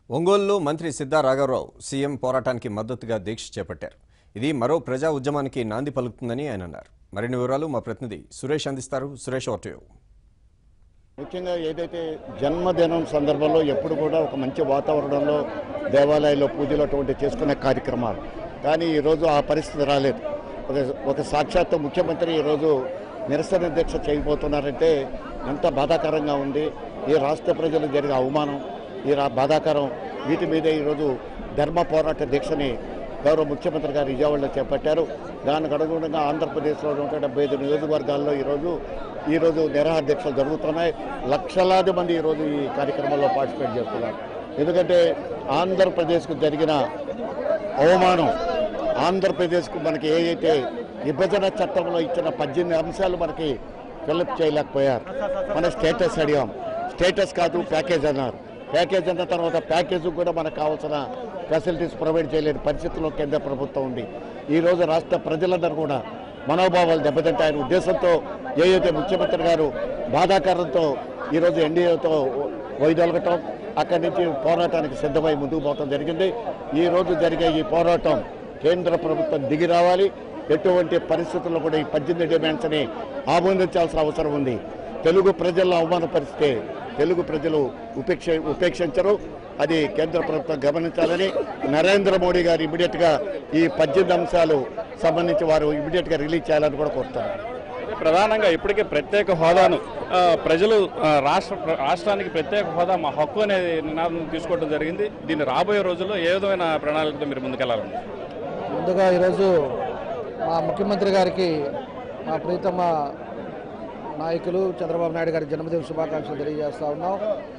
ఒంగోలులో మంత్రి సిద్ధా రాఘవరావు సీఎం పోరాటానికి మద్దతుగా దీక్ష చేపట్టారు ఇది మరో ప్రజా ఉద్యమానికి నాంది పలుకుతుందని ఆయన అన్నారు మరిన్ని వివరాలు మా ప్రతినిధి సురేష్ అందిస్తారు సురేష్ ఓటయో ముఖ్యంగా ఏదైతే జన్మదినం సందర్భంలో ఎప్పుడు కూడా ఒక మంచి వాతావరణంలో దేవాలయాల్లో పూజలు అటువంటి చేసుకునే కార్యక్రమాలు కానీ ఈరోజు ఆ పరిస్థితి రాలేదు ఒక ఒక సాక్షాత్తు ముఖ్యమంత్రి ఈరోజు నిరసన దీక్ష చేయబోతున్నారంటే ఎంత బాధాకరంగా ఉంది ఈ రాష్ట్ర ప్రజలకు జరిగే అవమానం ఈ రా బాధాకరం వీటి మీద ఈరోజు ధర్మ పోరాట దీక్షని గౌరవ ముఖ్యమంత్రి గారు విజయవాడలో చేపట్టారు దానికి అనుగుణంగా ఆంధ్రప్రదేశ్లో నూట డెబ్బై ఐదు నియోజకవర్గాల్లో ఈరోజు ఈరోజు నిరాహార దీక్షలు జరుగుతున్నాయి లక్షలాది మంది ఈరోజు ఈ కార్యక్రమంలో పార్టిసిపేట్ చేస్తున్నారు ఎందుకంటే ఆంధ్రప్రదేశ్కు జరిగిన అవమానం ఆంధ్రప్రదేశ్కు మనకి ఏ అయితే విభజన చట్టంలో ఇచ్చిన పద్దెనిమిది అంశాలు మనకి ఫిలప్ చేయలేకపోయారు మన స్టేటస్ అడిగాం స్టేటస్ కాదు ప్యాకేజ్ అన్నారు ప్యాకేజ్ అన్న తర్వాత ప్యాకేజ్ కూడా మనకు కావాల్సిన ఫెసిలిటీస్ ప్రొవైడ్ చేయలేని పరిస్థితుల్లో కేంద్ర ప్రభుత్వం ఉంది ఈ రోజు రాష్ట్ర ప్రజలందరూ కూడా మనోభావాలు దెబ్బతింటాయని ఉద్దేశంతో ఏదైతే ముఖ్యమంత్రి గారు బాధాకరంతో ఈరోజు ఎన్డీఏతో వైదొలగటం అక్కడి నుంచి పోరాటానికి సిద్ధమై ముందుకు పోవటం జరిగింది ఈ రోజు జరిగే ఈ పోరాటం కేంద్ర ప్రభుత్వం దిగి రావాలి ఎటువంటి పరిస్థితుల్లో కూడా ఈ పద్దెనిమిది డిమాండ్స్ని ఆమోదించాల్సిన అవసరం ఉంది తెలుగు ప్రజలను అవమానపరిస్తే తెలుగు ప్రజలు ఉపేక్ష ఉపేక్షించరు అది కేంద్ర ప్రభుత్వం గమనించాలని నరేంద్ర మోడీ గారు ఇమీడియట్గా ఈ పద్దెనిమిది అంశాలు సంబంధించి వారు ఇమీడియట్గా రిలీజ్ చేయాలని కూడా కోరుతున్నారు ప్రధానంగా ఇప్పటికే ప్రత్యేక హోదాను ఆ, ప్రజలు ఆ, రాష్ట్ర రాష్ట్రానికి ప్రత్యేక హోదా మా హక్కు అనే నినాదం తీసుకోవడం జరిగింది దీన్ని రాబోయే రోజుల్లో ఏ విధమైన ప్రణాళికతో మీరు ముందుకెళ్లాలని ముందుగా ఈరోజు మా ముఖ్యమంత్రి గారికి మా ప్రీతమ నాయకులు చంద్రబాబు నాయుడు గారి జన్మదిన శుభాకాంక్షలు తెలియజేస్తా ఉన్నాం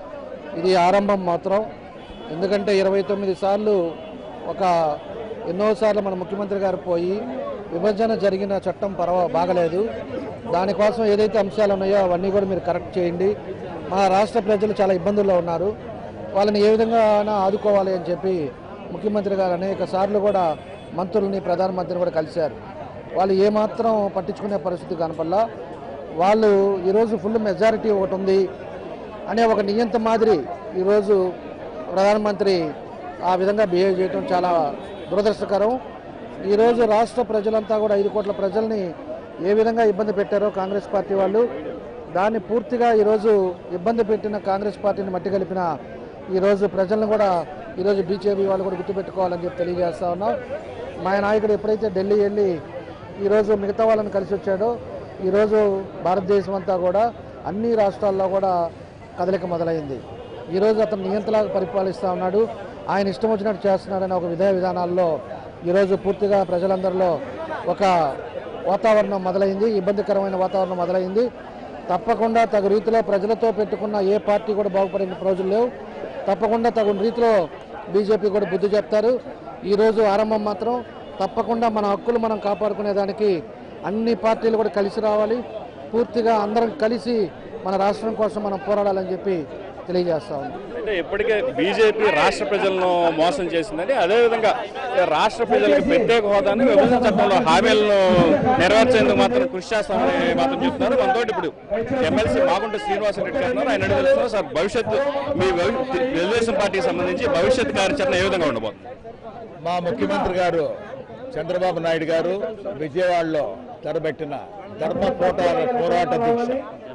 ఇది ఆరంభం మాత్రం ఎందుకంటే ఇరవై తొమ్మిది సార్లు ఒక ఎన్నోసార్లు మన ముఖ్యమంత్రి గారు పోయి విభజన జరిగిన చట్టం పర్వ బాగలేదు దానికోసం ఏదైతే అంశాలు ఉన్నాయో అవన్నీ కూడా మీరు కరెక్ట్ చేయండి మా రాష్ట్ర ప్రజలు చాలా ఇబ్బందుల్లో ఉన్నారు వాళ్ళని ఏ విధంగా అయినా ఆదుకోవాలి అని చెప్పి ముఖ్యమంత్రి గారు అనేక సార్లు కూడా మంత్రుల్ని ప్రధానమంత్రిని కూడా కలిశారు వాళ్ళు ఏమాత్రం పట్టించుకునే పరిస్థితి కనపల్లా వాళ్ళు ఈరోజు ఫుల్ మెజారిటీ ఒకటి ఉంది అనే ఒక నియంత మాదిరి ఈరోజు ప్రధానమంత్రి ఆ విధంగా బిహేవ్ చేయడం చాలా దురదృష్టకరం ఈరోజు రాష్ట్ర ప్రజలంతా కూడా ఐదు కోట్ల ప్రజల్ని ఏ విధంగా ఇబ్బంది పెట్టారో కాంగ్రెస్ పార్టీ వాళ్ళు దాన్ని పూర్తిగా ఈరోజు ఇబ్బంది పెట్టిన కాంగ్రెస్ పార్టీని మట్టి కలిపిన ఈరోజు ప్రజలను కూడా ఈరోజు బీజేపీ వాళ్ళు కూడా గుర్తుపెట్టుకోవాలని చెప్పి తెలియజేస్తా ఉన్నాం మా నాయకుడు ఎప్పుడైతే ఢిల్లీ వెళ్ళి ఈరోజు మిగతా వాళ్ళని కలిసి వచ్చాడో ఈరోజు భారతదేశం అంతా కూడా అన్ని రాష్ట్రాల్లో కూడా కదలిక మొదలైంది ఈరోజు అతను నియంతలాగా పరిపాలిస్తూ ఉన్నాడు ఆయన ఇష్టం వచ్చినట్టు చేస్తున్నాడనే ఒక విధేయ విధానాల్లో ఈరోజు పూర్తిగా ప్రజలందరిలో ఒక వాతావరణం మొదలైంది ఇబ్బందికరమైన వాతావరణం మొదలైంది తప్పకుండా తగు రీతిలో ప్రజలతో పెట్టుకున్న ఏ పార్టీ కూడా బాగుపడిన రోజులు లేవు తప్పకుండా తగు రీతిలో బీజేపీ కూడా బుద్ధి చెప్తారు ఈరోజు ఆరంభం మాత్రం తప్పకుండా మన హక్కులు మనం కాపాడుకునేదానికి అన్ని పార్టీలు కూడా కలిసి రావాలి పూర్తిగా అందరం కలిసి మన రాష్ట్రం కోసం మనం పోరాడాలని చెప్పి తెలియజేస్తా ఉన్నాం అంటే ఇప్పటికే బీజేపీ రాష్ట్ర ప్రజలను మోసం చేసిందని అదేవిధంగా రాష్ట్ర ప్రజలకు ప్రత్యేక హోదాని విభజన చట్టంలో హామీలను నెరవేర్చేందుకు మాత్రం కృషి చేస్తామని మాత్రం చెప్తున్నారు మనతో ఇప్పుడు ఎమ్మెల్సీ మాగుంట శ్రీనివాస రెడ్డి గారు ఉన్నారు. ఆయన అడిగి తెలుస్తున్నారు సార్ భవిష్యత్తు మీ భవి- తెలుగుదేశం పార్టీకి సంబంధించి భవిష్యత్ కార్యాచరణ ఏ విధంగా ఉండబోతుంది మా ముఖ్యమంత్రి గారు చంద్రబాబు నాయుడు గారు విజయవాడలో తరబెట్టిన ధర్మ పోరాట పోరాట దీక్ష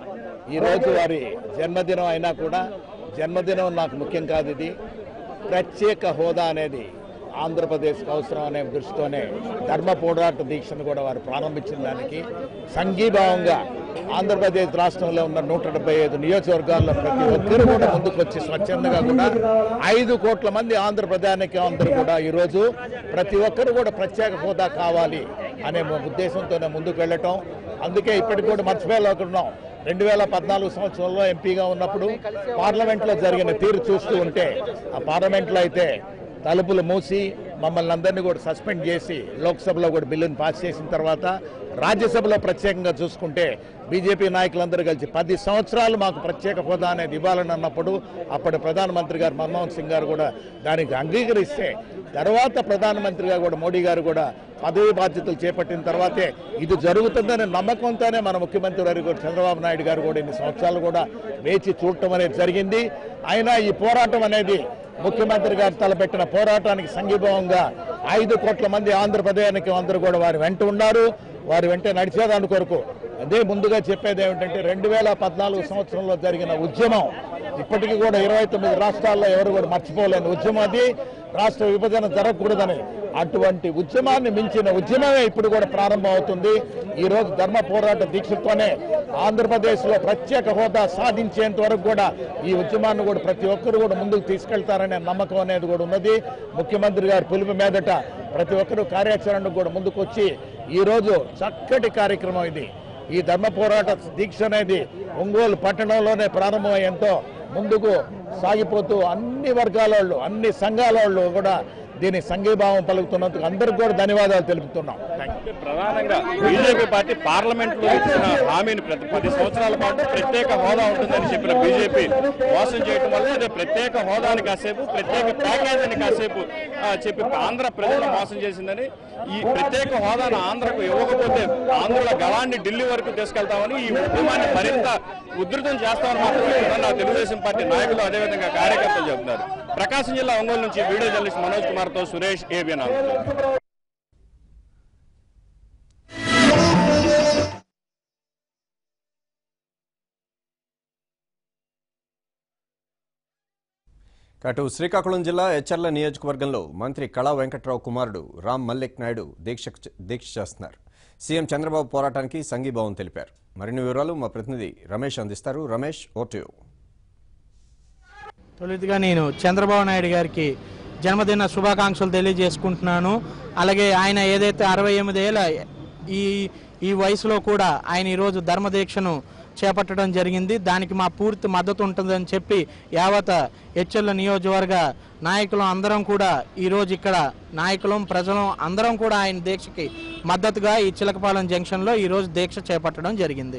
ఈరోజు వారి జన్మదినం అయినా కూడా జన్మదినం నాకు ముఖ్యం కాదు ఇది ప్రత్యేక హోదా అనేది ఆంధ్రప్రదేశ్కి అవసరం అనే దృష్టితోనే ధర్మ పోరాట దీక్షను కూడా వారు ప్రారంభించిన దానికి సంఘీభావంగా ఆంధ్రప్రదేశ్ రాష్ట్రంలో ఉన్న నూట డెబ్బై ఐదు నియోజకవర్గాల్లో ప్రతి ఒక్కరు కూడా ముందుకు వచ్చి స్వచ్ఛందంగా కూడా ఐదు కోట్ల మంది ఆంధ్ర ప్రధానికి అందరూ కూడా ఈరోజు ప్రతి ఒక్కరు కూడా ప్రత్యేక హోదా కావాలి అనే ఉద్దేశంతోనే ముందుకు వెళ్ళటం అందుకే ఇప్పటికి కూడా మర్చిపోలేకున్నాం రెండు వేల పద్నాలుగు సంవత్సరంలో ఎంపీగా ఉన్నప్పుడు పార్లమెంట్లో జరిగిన తీరు చూస్తూ ఉంటే ఆ పార్లమెంట్లో అయితే తలుపులు మూసి మమ్మల్ని అందరినీ కూడా సస్పెండ్ చేసి లోక్సభలో కూడా బిల్లును పాస్ చేసిన తర్వాత రాజ్యసభలో ప్రత్యేకంగా చూసుకుంటే బీజేపీ నాయకులందరూ కలిసి పది సంవత్సరాలు మాకు ప్రత్యేక హోదా అనేది ఇవ్వాలని అన్నప్పుడు అప్పటి ప్రధానమంత్రి గారు మన్మోహన్ సింగ్ గారు కూడా దానికి అంగీకరిస్తే తర్వాత ప్రధానమంత్రిగా కూడా మోడీ గారు కూడా పదవి బాధ్యతలు చేపట్టిన తర్వాతే ఇది జరుగుతుందనే నమ్మకంతోనే మన ముఖ్యమంత్రి గారు కూడా చంద్రబాబు నాయుడు గారు కూడా ఇన్ని సంవత్సరాలు కూడా వేచి చూడటం అనేది జరిగింది అయినా ఈ పోరాటం అనేది ముఖ్యమంత్రి గారు తలపెట్టిన పోరాటానికి సంఘీభావంగా ఐదు కోట్ల మంది ఆంధ్రప్రదేశ్కి అందరూ కూడా వారి వెంట ఉన్నారు వారి వెంట నడిచేదాని కొరకు అదే ముందుగా చెప్పేది ఏమిటంటే రెండు వేల పద్నాలుగు సంవత్సరంలో జరిగిన ఉద్యమం ఇప్పటికీ కూడా ఇరవై తొమ్మిది రాష్ట్రాల్లో ఎవరు కూడా మర్చిపోలేని ఉద్యమం అది రాష్ట్ర విభజన జరగకూడదని అటువంటి ఉద్యమాన్ని మించిన ఉద్యమమే ఇప్పుడు కూడా ప్రారంభం అవుతుంది ఈ రోజు ధర్మ పోరాట దీక్షతోనే ఆంధ్రప్రదేశ్లో ప్రత్యేక హోదా సాధించేంత వరకు కూడా ఈ ఉద్యమాన్ని కూడా ప్రతి ఒక్కరు కూడా ముందుకు తీసుకెళ్తారనే నమ్మకం అనేది కూడా ఉన్నది ముఖ్యమంత్రి గారి పిలుపు మీదట ప్రతి ఒక్కరు కార్యాచరణకు కూడా ముందుకు వచ్చి ఈ రోజు చక్కటి కార్యక్రమం ఇది ఈ ధర్మ పోరాట దీక్ష అనేది ఒంగోలు పట్టణంలోనే ప్రారంభమయ్యేంతో ముందుకు సాగిపోతూ అన్ని వర్గాల వాళ్ళు అన్ని సంఘాల వాళ్ళు కూడా దీని సంఘీభావం పలుకుతున్నందుకు అందరికి కూడా ధన్యవాదాలు తెలుపుతున్నాం థాంక్యూ. ప్రధానంగా బీజేపీ పార్టీ పార్లమెంట్ లో ఇచ్చిన హామీని ప్రతి పది సంవత్సరాల పాటు ప్రత్యేక హోదా ఉంటుందని చెప్పిన బీజేపీ మోసం చేయడం వల్ల అదే ప్రత్యేక హోదాని కాసేపు ప్రత్యేక ప్యాకేజీని కాసేపు ఆ, చెప్పి ఆంధ్ర ప్రజలను మోసం చేసిందని ఈ ప్రత్యేక హోదాను ఆంధ్రకు ఇవ్వకపోతే ఆంధ్రుల గళాన్ని ఢిల్లీ వరకు తీసుకెళ్తామని ఈ ఉద్యమాన్ని మరింత ఉధృతం చేస్తామని మాత్రం ఇక్కడున్న తెలుగుదేశం పార్టీ నాయకులు అదేవిధంగా కార్యకర్తలు చెబుతున్నారు ప్రకాశం జిల్లా ఒంగోలు నుంచి వీడియో జర్నలిస్ట్ మనోజ్ కుమార్ తో సురేష్ ఏబిఎన్ ఆంధ్రప్రదేశ్ అటు శ్రీకాకుళం జిల్లా ఎచ్చర్ల నియోజకవర్గంలో మంత్రి కళా వెంకట్రావు కుమారుడు రామ్ మల్లిక్ నాయుడు దీక్ష దీక్ష చేస్తున్నారు సీఎం చంద్రబాబు పోరాటానికి సంఘీభావం తెలిపారు మరిన్ని వివరాలు మా ప్రతినిధి రమేష్ అందిస్తారు రమేష్ ఓటు తొలుతగా నేను చంద్రబాబు నాయుడు గారికి జన్మదిన శుభాకాంక్షలు తెలియజేసుకుంటున్నాను అలాగే ఆయన ఏదైతే అరవై ఎనిమిది ఏళ్ళ ఈ ఈ వయసులో కూడా ఆయన ఈరోజు ధర్మదీక్షను చేపట్టడం జరిగింది దానికి మా పూర్తి మద్దతు ఉంటుందని చెప్పి యావత్ హెచ్ఎల్ నియోజకవర్గ నాయకులు అందరం కూడా ఈరోజు ఇక్కడ నాయకులం ప్రజలం అందరం కూడా ఆయన దీక్షకి మద్దతుగా ఈ చిలకపాలెం జంక్షన్లో ఈరోజు దీక్ష చేపట్టడం జరిగింది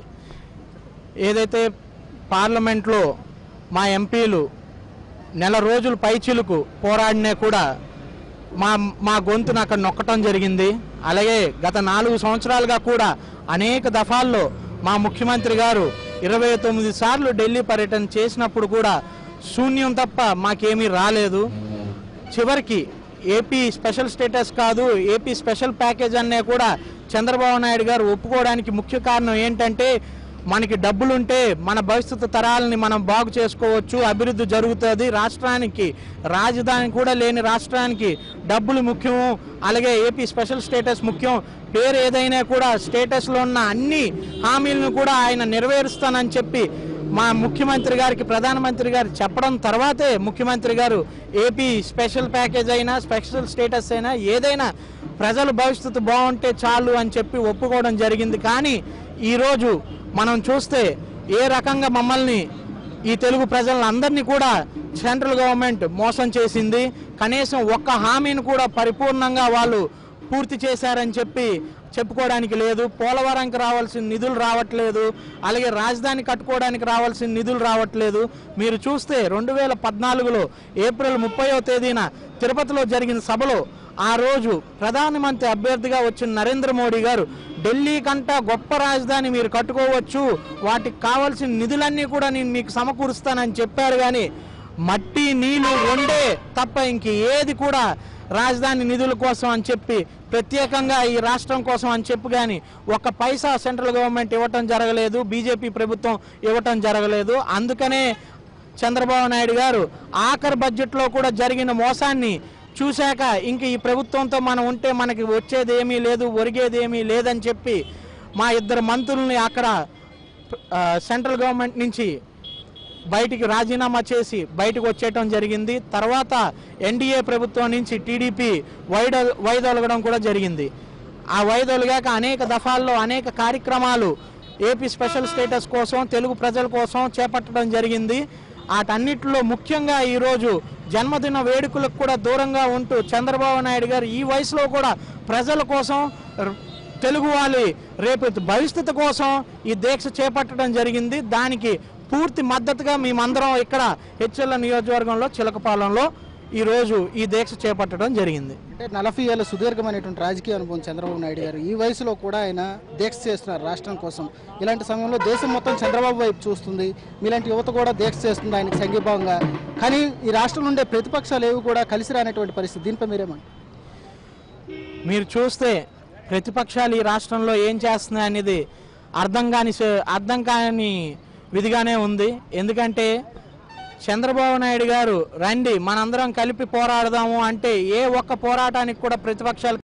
ఏదైతే పార్లమెంట్లో మా ఎంపీలు నెల రోజులు పైచిలుకు పోరాడినా కూడా మా మా గొంతును అక్కడ నొక్కటం జరిగింది అలాగే గత నాలుగు సంవత్సరాలుగా కూడా అనేక దఫాల్లో మా ముఖ్యమంత్రి గారు ఇరవై తొమ్మిది సార్లు ఢిల్లీ పర్యటన చేసినప్పుడు కూడా శూన్యం తప్ప మాకేమీ రాలేదు చివరికి ఏపీ స్పెషల్ స్టేటస్ కాదు ఏపీ స్పెషల్ ప్యాకేజ్ అనే కూడా చంద్రబాబు నాయుడు గారు ఒప్పుకోవడానికి ముఖ్య కారణం ఏంటంటే మనకి డబ్బులుంటే మన భవిష్యత్తు తరాలని మనం బాగు చేసుకోవచ్చు అభివృద్ధి జరుగుతుంది రాష్ట్రానికి రాజధాని కూడా లేని రాష్ట్రానికి డబ్బులు ముఖ్యం అలాగే ఏపీ స్పెషల్ స్టేటస్ ముఖ్యం పేరు ఏదైనా కూడా స్టేటస్లో ఉన్న అన్ని హామీలను కూడా ఆయన నెరవేరుస్తానని చెప్పి మా ముఖ్యమంత్రి గారికి ప్రధానమంత్రి గారు చెప్పడం తర్వాతే ముఖ్యమంత్రి గారు ఏపీ స్పెషల్ ప్యాకేజ్ అయినా స్పెషల్ స్టేటస్ అయినా ఏదైనా ప్రజల భవిష్యత్తు బాగుంటే చాలు అని చెప్పి ఒప్పుకోవడం జరిగింది కానీ ఈరోజు మనం చూస్తే ఏ రకంగా మమ్మల్ని ఈ తెలుగు ప్రజలందరినీ కూడా సెంట్రల్ గవర్నమెంట్ మోసం చేసింది కనీసం ఒక్క హామీని కూడా పరిపూర్ణంగా వాళ్ళు పూర్తి చేశారని చెప్పి చెప్పుకోవడానికి లేదు పోలవరంకి రావాల్సిన నిధులు రావట్లేదు అలాగే రాజధాని కట్టుకోవడానికి రావాల్సిన నిధులు రావట్లేదు మీరు చూస్తే రెండు వేల పద్నాలుగులో ఏప్రిల్ ముప్పైవ తేదీన తిరుపతిలో జరిగిన సభలో ఆ రోజు ప్రధానమంత్రి అభ్యర్థిగా వచ్చిన నరేంద్ర మోడీ గారు ఢిల్లీ కంట గొప్ప రాజధాని మీరు కట్టుకోవచ్చు వాటికి కావాల్సిన నిధులన్నీ కూడా నేను మీకు సమకూరుస్తానని చెప్పారు కానీ మట్టి నీళ్లు రెండే తప్ప ఇంక ఏది కూడా రాజధాని నిధుల కోసం అని చెప్పి ప్రత్యేకంగా ఈ రాష్ట్రం కోసం అని చెప్పి కానీ ఒక్క పైసా సెంట్రల్ గవర్నమెంట్ ఇవ్వటం జరగలేదు బీజేపీ ప్రభుత్వం ఇవ్వటం జరగలేదు అందుకనే చంద్రబాబు నాయుడు గారు ఆఖరి బడ్జెట్లో కూడా జరిగిన మోసాన్ని చూశాక ఇంక ఈ ప్రభుత్వంతో మనం ఉంటే మనకి వచ్చేది ఏమీ లేదు ఒరిగేది ఏమీ లేదని చెప్పి మా ఇద్దరు మంత్రుల్ని అక్కడ ఆ, సెంట్రల్ గవర్నమెంట్ నుంచి బయటికి రాజీనామా చేసి బయటకు వచ్చేయటం జరిగింది తర్వాత ఎన్డీఏ ప్రభుత్వం నుంచి టీడీపీ వైడ వైదొలగడం కూడా జరిగింది ఆ వైదొలిగాక అనేక దఫాల్లో అనేక కార్యక్రమాలు ఏపీ స్పెషల్ స్టేటస్ కోసం తెలుగు ప్రజల కోసం చేపట్టడం జరిగింది వాటన్నిటిలో ముఖ్యంగా ఈరోజు జన్మదిన వేడుకలకు కూడా దూరంగా ఉంటూ చంద్రబాబు నాయుడు గారు ఈ వయసులో కూడా ప్రజల కోసం ర- తెలుగు వాళ్ళి రేపు భవిష్యత్తు కోసం ఈ దీక్ష చేపట్టడం జరిగింది దానికి పూర్తి మద్దతుగా మేమందరం ఇక్కడ హెచ్ఎల్ నియోజకవర్గంలో చిలకపాలెంలో ఈరోజు ఈ దీక్ష చేపట్టడం జరిగింది అంటే నలభై ఏళ్ళ సుదీర్ఘమైనటువంటి రాజకీయ అనుభవం చంద్రబాబు నాయుడు గారు ఈ వయసులో కూడా ఆయన దీక్ష చేస్తున్నారు రాష్ట్రం కోసం ఇలాంటి సమయంలో దేశం మొత్తం చంద్రబాబు వైపు చూస్తుంది మీలాంటి యువత కూడా దీక్ష చేస్తుంది ఆయనకి సంఘీభావంగా కానీ ఈ రాష్ట్రంలో ఉండే ప్రతిపక్షాలు ఏవి కూడా కలిసి రానటువంటి పరిస్థితి దీనిపై మీరేమంటారు మీరు చూస్తే ప్రతిపక్షాలు ఈ రాష్ట్రంలో ఏం చేస్తున్నాయి అనేది అర్థం కాని స- అర్థం కాని విధిగానే ఉంది ఎందుకంటే చంద్రబాబు నాయుడు గారు రండి మనందరం కలిపి పోరాడదాము అంటే ఏ ఒక్క పోరాటానికి కూడా ప్రతిపక్షాలు